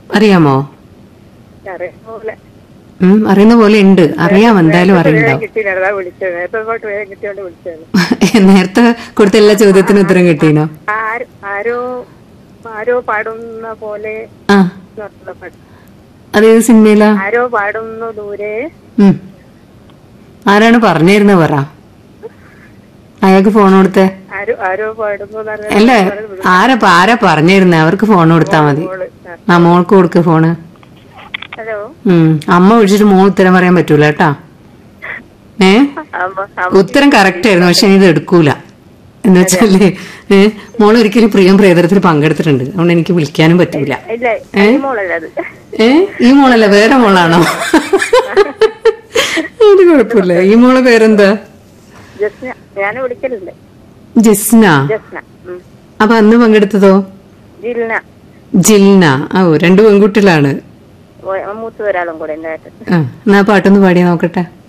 അറിയാമോ അറിയുന്ന പോലെ ഉം, അറിയുന്ന പോലെ ഉണ്ട് അറിയാം എന്തായാലും വേഗം അറിയണ്ടാവും കിട്ടിയില്ല അതാ വിളിച്ചത് നേരത്തെ പാട്ട് വേഗം കിട്ടിയോണ്ട് വിളിച്ചത് നേരത്തെ കൊടുത്ത എല്ലാ ചോദ്യത്തിനും ഉത്തരം കിട്ടീനോ ആര് ആരോ ആരോ പാടുന്ന പോലെ ആ എന്നുള്ള പാട്ട് അതേത് സിനിമയിലാ ആരോ പാടുന്നു ദൂരെ ഉം. ആരാണ് പറഞ്ഞിരുന്നത് പറ അയാൾക്ക് ഫോൺ കൊടുത്തേ ആരോ ആരോ പാടുന്നു എന്ന് പറഞ്ഞാൽ അല്ല ആരാ പ- ആരാ പറഞ്ഞിരുന്നേ അവർക്ക് ഫോൺ കൊടുത്താ മതി മോള്. ആ. ആ മോൾക്ക് കൊടുക്ക് ഫോണ് ഹലോ ഉം അമ്മ വിളിച്ചിട്ട് മോൾ ഉത്തരം പറയാൻ പറ്റൂല കേട്ടാ ഏ അമ്മ അമ്മ ഉത്തരം കറക്റ്റ് ആയിരുന്നു പക്ഷെ ഇത് എടുക്കൂല എന്ന് വെച്ചാല് ഏ മോൾ ഒരിക്കലും പ്രിയം പ്രേതരത്തിൽ പങ്കെടുത്തിട്ടുണ്ട് അതുകൊണ്ട് എനിക്ക് വിളിക്കാനും പറ്റൂല ഇല്ല ഈ മോളല്ല അത് ഏ ഈ മോളല്ല വേറെ മോളാണോ അത് കുഴപ്പമില്ല ഈ മോളെ പേരെന്താ ജസ്ന ഞാൻ വിളിക്കലുണ്ട് ജസ്ന ജസ്ന ഉം. അപ്പൊ അന്ന് പങ്കെടുത്തതോ ജിൽന ജിൽന ഓ രണ്ട് പെൺകുട്ടികളാണ് ഓ, മൂത്ത ഒരാളും കൂടെ ഉണ്ടായിട്ട് ആ എന്നാ ആ പാട്ടൊന്ന് പാടിയാ നോക്കട്ടെ